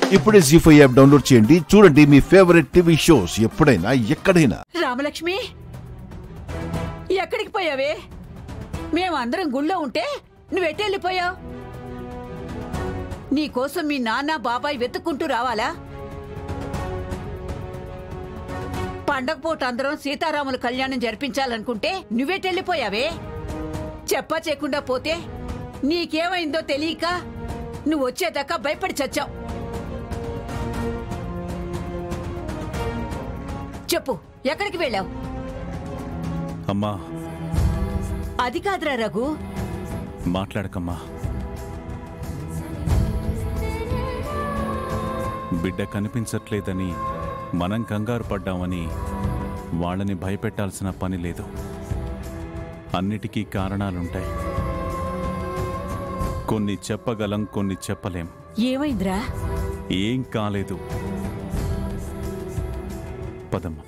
ఇప్పుడే G five app download చేయండి చూడండి మీ ఫేవరెట్ టీవీ షోస్ ఎప్పుడైనా ఎక్కడైనా రామలక్ష్మి ఎక్కడికి పోయావే మేమందరం గుళ్ళో ఉంటే నువ్వెట్టెళ్ళిపోయావు నీకోసం మీ నాన్న బాబాయ్ వెతుక్కుంటూ రావాలా పండగ పూట అందరం సీతారాముల కళ్యాణం జరిపించాలనుకుంటే నువ్వెట్టెళ్ళిపోయావే చెప్పా చేయకుండా పోతే నీకేమైందో తెలియక నువ్వు వచ్చేదాకా భయపడి చచ్చావు చెప్పు ఎక్కడికి వెళ్ళావు అమ్మా అది కాదురా రఘు మాట్లాడకమ్మా బిడ్డ కనిపించట్లేదని మనం కంగారు పడ్డామని వాళ్ళని భయపెట్టాల్సిన పని లేదు అన్నిటికీ కారణాలుంటాయి కొన్ని చెప్పగలం కొన్ని చెప్పలేం ఏమైందిరా ఏం కాలేదు పదమ్మా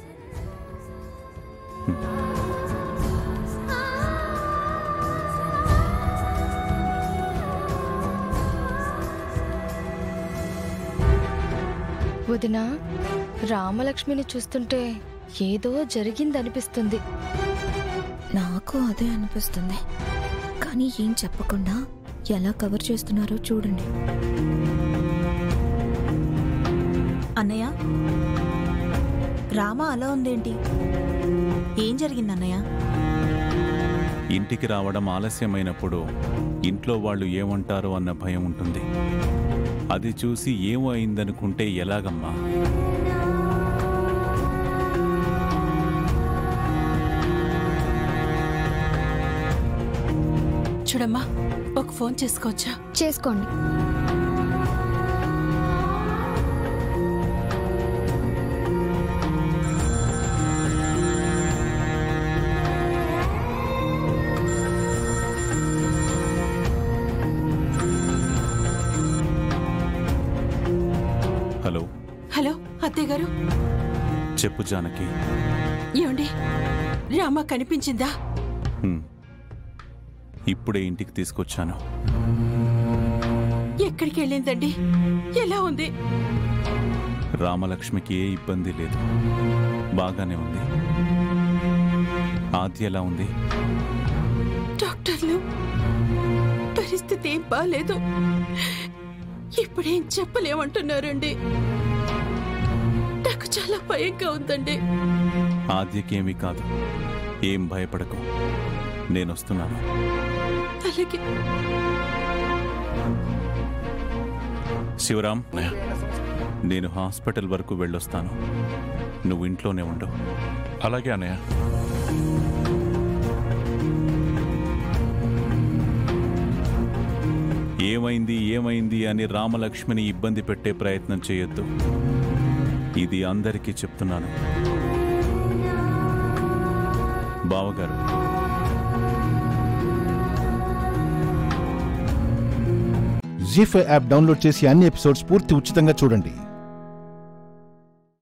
వదిన రామలక్ష్మిని చూస్తుంటే ఏదో జరిగిందనిపిస్తుంది నాకు అదే అనిపిస్తుంది కానీ ఏం చెప్పకుండా ఎలా కవర్ చేస్తున్నారో చూడండి అన్నయ్య రామ అలా ఉందేంటి ఏం జరిగింది అన్నయ్య ఇంటికి రావడం ఆలస్యమైనప్పుడు ఇంట్లో వాళ్ళు ఏమంటారో అన్న భయం ఉంటుంది అది చూసి ఏమో అయిందనుకుంటే ఎలాగమ్మా చూడమ్మా ఒక ఫోన్ చేసుకోవచ్చా చేసుకోండి హలో హలో అత్తయ్య గారు చెప్పు జానకి ఏమండి రామ కనిపించిందా హ్మ్. ఇప్పుడే ఇంటికి తీసుకొచ్చాను ఎక్కడికి వెళ్ళిందండి ఎలా ఉంది రామలక్ష్మికి ఏ ఇబ్బంది లేదు బాగానే ఉంది ఆద్య ఎలా ఉంది డాక్టర్లు పరిస్థితి ఏం బాలేదు ఇప్పుడేం చెప్పలేమంటున్నారండి నాకు చాలా భయంగా ఉందండి ఆద్యకేమీ కాదు ఏం భయపడకు నేను వస్తున్నాను అలాగే శివరాం నేను హాస్పిటల్ వరకు వెళ్ళొస్తాను నువ్వు ఇంట్లోనే ఉండు అలాగే అన్నయ్య ఏమైంది ఏమైంది అని రామలక్ష్మిని ఇబ్బంది పెట్టే ప్రయత్నం చేయొద్దు ఇది అందరికీ చెప్తున్నాను బావగారు జీ ఫైవ్ యాప్ డౌన్లోడ్ చేసి అన్ని ఎపిసోడ్స్ పూర్తి ఉచితంగా చూడండి